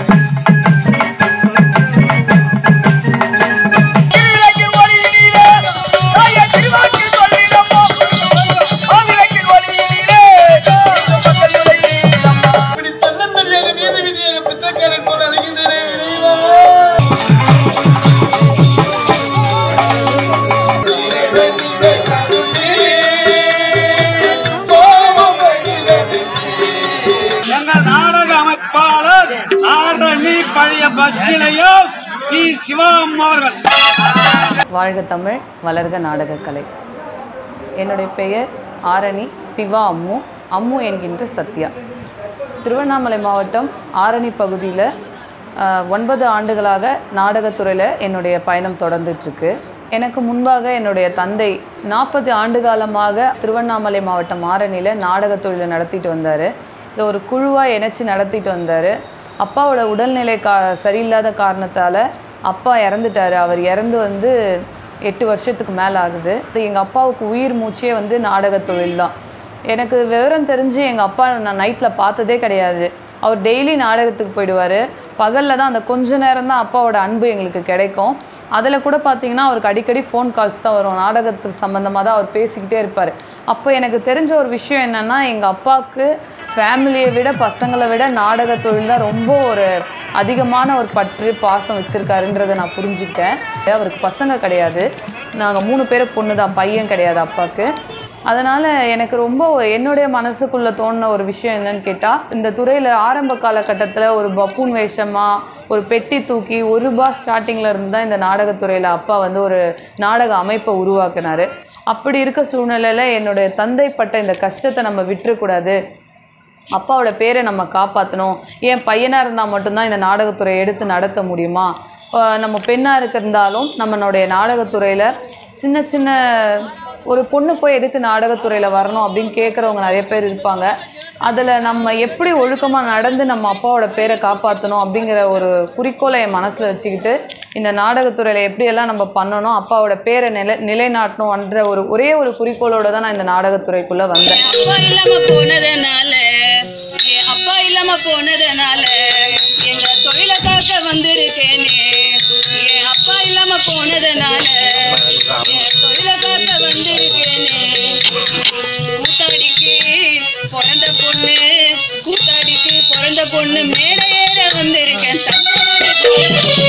இப்படி தன்னந்தனியாக நீதி விதியாக பிச்சைக்காரன் போல அழைகின்றனே இறைவா எங்கள் நாடக அமைப்பாளர் ஆரணி பழைய பஸ் நிலையம் பி சிவம் அவர்கள் வாழ்க தமிழ் வளர்க நாடகக்கலை என்னுடைய பெயர் ஆரணி சிவா அம்மு அம்மு என்கின்ற சத்யா திருவண்ணாமலை மாவட்டம் ஆரணி பகுதியில் ஒன்பது ஆண்டுகளாக நாடகத்துறையில் என்னுடைய பயணம் தொடர்ந்துட்டுருக்கு எனக்கு முன்பாக என்னுடைய தந்தை நாற்பது ஆண்டு காலமாக திருவண்ணாமலை மாவட்டம் ஆரணியில் நாடக தொழிலை நடத்திட்டு வந்தார் இதை ஒரு குழுவாக இணைச்சி நடத்திட்டு வந்தார் அப்பாவோட உடல்நிலை கா சரியில்லாத காரணத்தால் அப்பா இறந்துட்டார் அவர் இறந்து வந்து எட்டு வருஷத்துக்கு மேலே ஆகுது எங்கள் அப்பாவுக்கு உயிர் மூச்சே வந்து நாடக தொழில் தான் எனக்கு விவரம் தெரிஞ்சு எங்கள் அப்பா நான் நைட்டில் பார்த்ததே கிடையாது அவர் டெய்லி நாடகத்துக்கு போயிடுவார் பகலில் தான் அந்த கொஞ்ச நேரம் தான் அப்பாவோட அன்பு எங்களுக்கு கிடைக்கும் அதில் கூட பார்த்தீங்கன்னா அவருக்கு அடிக்கடி ஃபோன் கால்ஸ் தான் வரும் நாடகத்துக்கு சம்மந்தமாக தான் அவர் பேசிக்கிட்டே இருப்பார் அப்போ எனக்கு தெரிஞ்ச ஒரு விஷயம் என்னென்னா எங்கள் அப்பாவுக்கு ஃபேமிலியை விட பசங்களை விட நாடக தொழில் தான் ரொம்ப ஒரு அதிகமான ஒரு பற்று பாசம் வச்சுருக்காருன்றதை நான் புரிஞ்சுக்கிட்டேன் அவருக்கு பசங்க கிடையாது நாங்கள் மூணு பேர் பொண்ணு தான் பையன் கிடையாது அப்பாவுக்கு அதனால் எனக்கு ரொம்ப என்னுடைய மனசுக்குள்ளே தோணுன ஒரு விஷயம் என்னன்னு கேட்டால் இந்த துறையில் ஆரம்ப காலகட்டத்தில் ஒரு பப்பூன் வேஷமாக ஒரு பெட்டி தூக்கி ஒரு ரூபா ஸ்டார்டிங்கில் இருந்து தான் இந்த நாடகத்துறையில் அப்பா வந்து ஒரு நாடக அமைப்பை உருவாக்குனார் அப்படி இருக்க சூழ்நிலையில் என்னுடைய தந்தை பட்ட இந்த கஷ்டத்தை நம்ம விட்டுறக்கூடாது அப்பாவோட பேரை நம்ம காப்பாற்றணும் ஏன் பையனாக இருந்தால் மட்டும்தான் இந்த நாடகத்துறையை எடுத்து நடத்த முடியுமா ஆஹ் நம்ம பெண்ணாக இருக்கிறதாலும் நம்மளுடைய நாடகத்துறையில் சின்ன சின்ன ஒரு பொண்ணு போய் எதுக்கு நாடகத்துறையில் வரணும் அப்படின்னு கேட்குறவங்க நிறைய பேர் இருப்பாங்க அதில் நம்ம எப்படி ஒழுக்கமாக நடந்து நம்ம அப்பாவோட பேரை காப்பாற்றணும் அப்படிங்கிற ஒரு குறிக்கோளை என் மனசில் வச்சுக்கிட்டு இந்த நாடகத்துறையில் எப்படியெல்லாம் நம்ம பண்ணணும் அப்பாவோட பேரை நிலை நிலைநாட்டணும்ன்ற ஒரு ஒரே ஒரு குறிக்கோளோட தான் நான் இந்த நாடகத்துறைக்குள்ளே வந்தேன் அப்பா இல்லாம போனதுனால என் அப்பா இல்லாம போனதுனால எங்க தொழிலை காக்க வந்திருக்கேனே என் அப்பா இல்லாம போனதுனால என் தொழிலை காக்க வந்திருக்கேனே கூத்தாடிக்கு பிறந்த பொண்ணு கூத்தாடிக்கு பிறந்த பொண்ணு மேடை ஏற வந்திருக்கேன் தந்தாடி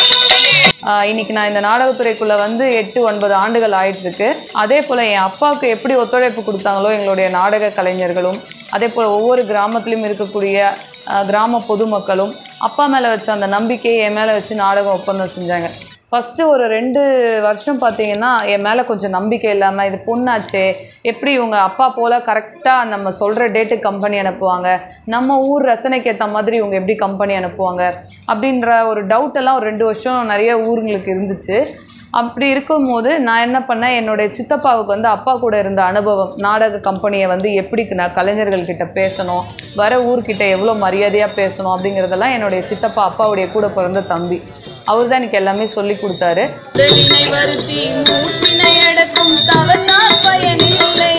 ஆஹ் இன்னைக்கு நான் இந்த நாடகத்துறைக்குள்ளே வந்து எட்டு ஒன்பது ஆண்டுகள் ஆயிட்டு இருக்கு அதே போல் என் அப்பாவுக்கு எப்படி ஒத்துழைப்பு கொடுத்தாங்களோ எங்களுடைய நாடக கலைஞர்களும் அதே போல் ஒவ்வொரு கிராமத்துலேயும் இருக்கக்கூடிய ஆஹ் கிராம பொதுமக்களும் அப்பா மேலே வச்ச அந்த நம்பிக்கையை என் மேலே வச்சு நாடகம் ஒப்பந்தம் செஞ்சாங்க ஃபஸ்ட்டு ஒரு ரெண்டு வருஷம் பார்த்தீங்கன்னா என் மேலே கொஞ்சம் நம்பிக்கை இல்லாமல் இது பொண்ணாச்சே எப்படி இவங்க அப்பா போல் கரெக்டாக நம்ம சொல்கிற டேட்டுக்கு கம்பெனி அனுப்புவாங்க நம்ம ஊர் ரசனைக்கு ஏற்ற மாதிரி இவங்க எப்படி கம்பெனி அனுப்புவாங்க அப்படின்ற ஒரு டவுட் எல்லாம் ஒரு ரெண்டு வருஷம் நிறைய ஊருங்களுக்கு இருந்துச்சு அப்படி இருக்கும்போது நான் என்ன பண்ணேன் என்னுடைய சித்தப்பாவுக்கு வந்து அப்பா கூட இருந்த அனுபவம் நாடக கம்பெனியை வந்து எப்படி நான் கலைஞர்கள் கிட்ட பேசணும் வர ஊர்கிட்ட எவ்வளோ மரியாதையாக பேசணும் அப்படிங்கிறதெல்லாம் என்னுடைய சித்தப்பா அப்பாவுடைய கூட பிறந்த தம்பி அவர் தான் எனக்கு எல்லாமே சொல்லி கொடுத்தாரு உடலினை வருத்தி மூச்சினை அடக்கும் தவத்தால் பயனில்லை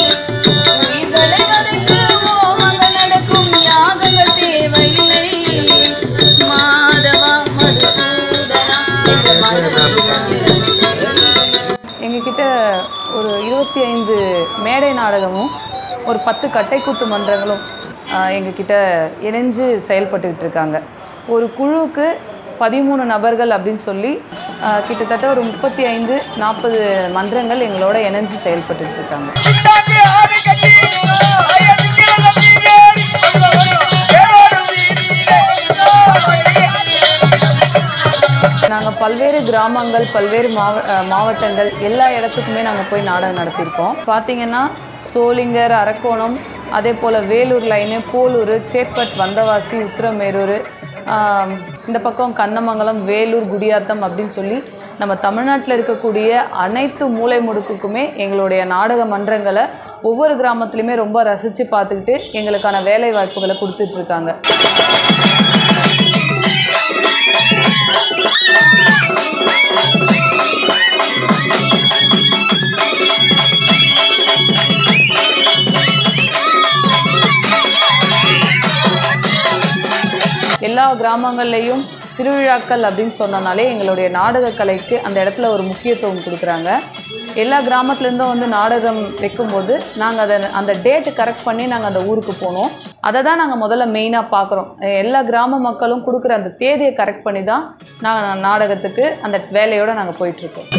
உயிர்களை வதைத்து ஹோமங்கள் நடக்கும் யாகங்கள் தேவையில்லை மாதவா மதுசூதனா என்ற மனதில் எங்ககிட்ட ஒரு இருபத்தி ஐந்து மேடை நாடகமும் ஒரு பத்து கட்டைக்கூத்து மன்றங்களும் ஆஹ், எங்ககிட்ட இணைஞ்சு செயல்பட்டுக்கிட்டு இருக்காங்க ஒரு குழுவுக்கு பதிமூணு நபர்கள் அப்படின்னு சொல்லி ஆஹ், கிட்டத்தட்ட ஒரு முப்பத்தி ஐந்து நாற்பது மன்றங்கள் எங்களோட இணைஞ்சு செயல்பட்டுட்டு இருக்காங்க நாங்கள் பல்வேறு கிராமங்கள் பல்வேறு மாவ அஹ் மாவட்டங்கள் எல்லா இடத்துக்குமே நாங்கள் போய் நாடகம் நடத்தியிருக்கோம் பார்த்தீங்கன்னா சோளிங்கர் அரக்கோணம் அதே போல் வேலூர் லைனு போலூர் சேப்பட் வந்தவாசி உத்திரமேரூர் ஆம், இந்த பக்கம் கண்ணமங்கலம் வேலூர் குடியாத்தம் அப்படின்னு சொல்லி நம்ம தமிழ்நாட்டில் இருக்கக்கூடிய அனைத்து மூலை முடுக்குக்குமே எங்களுடைய நாடக மன்றங்களை ஒவ்வொரு கிராமத்துலையுமே ரொம்ப ரசித்து பார்த்துக்கிட்டு எங்களுக்கான வேலை வாய்ப்புகளை கொடுத்துட்ருக்காங்க எல்லா கிராமங்கள்லேயும் திருவிழாக்கள் அப்படின்னு சொன்னனாலே எங்களுடைய நாடகக் கலைக்கு அந்த இடத்துல ஒரு முக்கியத்துவம் கொடுக்குறாங்க எல்லா கிராமத்துலேருந்தும் வந்து நாடகம் வைக்கும்போது நாங்கள் அதை அந்த டேட்டு கரெக்ட் பண்ணி நாங்கள் அந்த ஊருக்கு போனோம் அதை தான் நாங்கள் முதல்ல மெயினாக பார்க்குறோம் எல்லா கிராம மக்களும் கொடுக்குற அந்த தேதியை கரெக்ட் பண்ணி தான் நாங்கள் நாடகத்துக்கு அந்த வேலையோடு நாங்கள் போயிட்டுருக்கோம்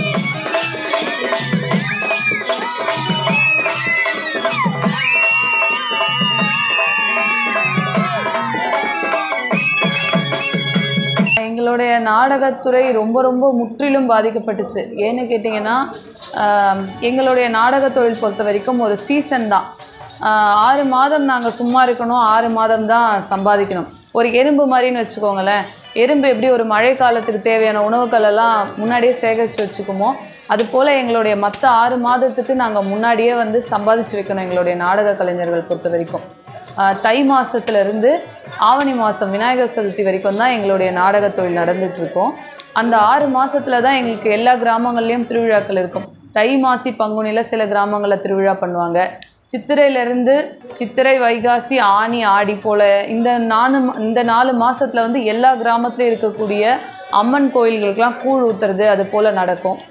எங்களுடைய நாடகத்துறை ரொம்ப ரொம்ப முற்றிலும் பாதிக்கப்பட்டுச்சு ஏன்னு கேட்டிங்கன்னா ஆம், எங்களுடைய நாடகத் தொழில் பொறுத்த வரைக்கும் ஒரு சீசன் தான் ஆஹ், ஆறு மாதம் நாங்கள் சும்மா இருக்கணும் ஆறு மாதம் தான் சம்பாதிக்கணும் ஒரு எறும்பு மாதிரின்னு வச்சுக்கோங்களேன் எறும்பு எப்படி ஒரு மழை காலத்துக்கு தேவையான உணவுகள் எல்லாம் முன்னாடியே சேகரித்து வச்சுக்குமோ அது போல் எங்களுடைய மற்ற ஆறு மாதத்துக்கு நாங்கள் முன்னாடியே வந்து சம்பாதிச்சு வைக்கணும் எங்களுடைய நாடக கலைஞர்கள் பொறுத்த வரைக்கும் ஆஹ் தை மாசத்துல இருந்து ஆவணி மாதம் விநாயகர் சதுர்த்தி வரைக்கும் தான் எங்களுடைய நாடகத் தொழில் நடந்துட்டு இருக்கோம் அந்த ஆறு மாசத்துல தான் எங்களுக்கு எல்லா கிராமங்கள்லேயும் திருவிழாக்கள் இருக்கும் தை மாசி பங்குனியில் சில கிராமங்களில் திருவிழா பண்ணுவாங்க சித்திரையிலேருந்து சித்திரை வைகாசி ஆனி ஆடி போல இந்த நாலு மா- இந்த நாலு மாசத்துல வந்து எல்லா கிராமத்துலையும் இருக்கக்கூடிய அம்மன் கோயில்களுக்கெல்லாம் கூழ் ஊத்துறது அது போல நடக்கும்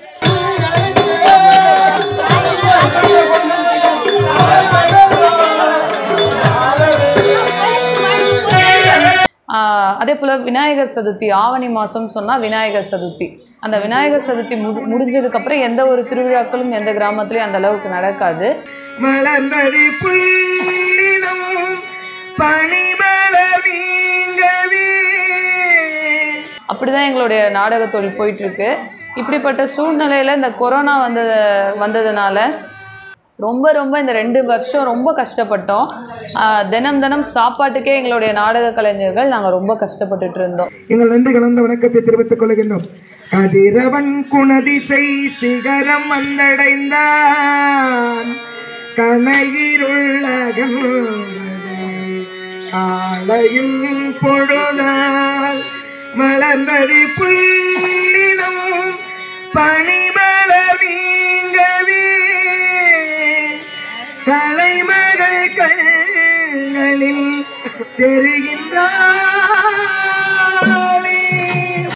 ஆஹ் அதே போல் விநாயகர் சதுர்த்தி ஆவணி மாதம் சொன்னால் விநாயகர் சதுர்த்தி அந்த விநாயகர் சதுர்த்தி முடி முடிஞ்சதுக்கப்புறம் எந்த ஒரு திருவிழாக்களும் எந்த கிராமத்துலையும் அந்த அளவுக்கு நடக்காது மலர்ந்தது புள்ளினம் பனிமலர் வீங்கவே அப்படிதான் எங்களுடைய நாடக தொழில் போயிட்டு இருக்கு இப்படிப்பட்ட சூழ்நிலையில இந்த கொரோனா வந்தது வந்ததுனால ரொம்ப ரொம்ப இந்த ரெண்டு வருஷம் ரொம்ப கஷ்டப்பட்டோம் ஆஹ் தினம் தினம் சாப்பாட்டுக்கே எங்களுடைய நாடக கலைஞர்கள் நாங்கள் ரொம்ப கஷ்டப்பட்டுட்டு இருந்தோம் எங்கள் நன்றி கலந்த வணக்கத்தை தெரிவித்துக் கொள்கின்றோம் கதிரவன் குணதிசை சிகரம் வந்தடைந்தான் கனையிருள்ளகம் காலையும் பொழுதால் மலர்ந்தது புள்ளினம் பனிமலர் வீங்கவே கலைமகள் கண்களில் தெரிகின்றார்